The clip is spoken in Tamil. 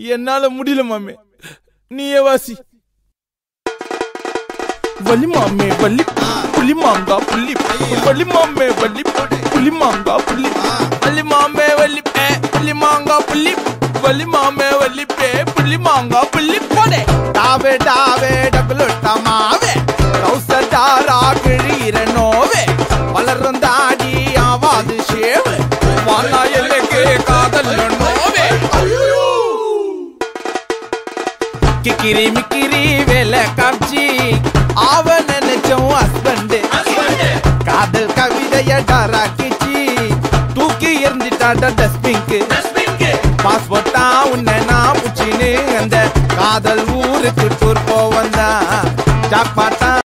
என்னால முடியல மாமே நீயே வாசி வலி மாமே வலி புலி மாங்கா புள்ளி வலி மாமே வலி புலி மாங்கா புள்ளி வலி மாமே வலி பே புலி மாங்கா புள்ளி வலி மாமே வலி பே புலி மாங்கா புள்ளி போடே டாவே டாவே டபுளுட்ட மாவே கௌசடாரா கிழீர நோவே வளரும் தாடி ஆவாது ஷேவு வானா எனக்கு காதல் நோவே கிக்கிரி மிக்கிரி வேலை காட்சி அவ நினைச்சோம் ஹஸ்பண்ட் காதல் கவிதைய டராக்கிச்சு தூக்கி எறிஞ்சிட்டாட டஸ்பிங்க்கு பாஸ்போர்ட்டா உன்னை நான் புச்சின்னு அந்த காதல் ஊருக்கு டூர் போவந்தா ஜாக்பாட்டா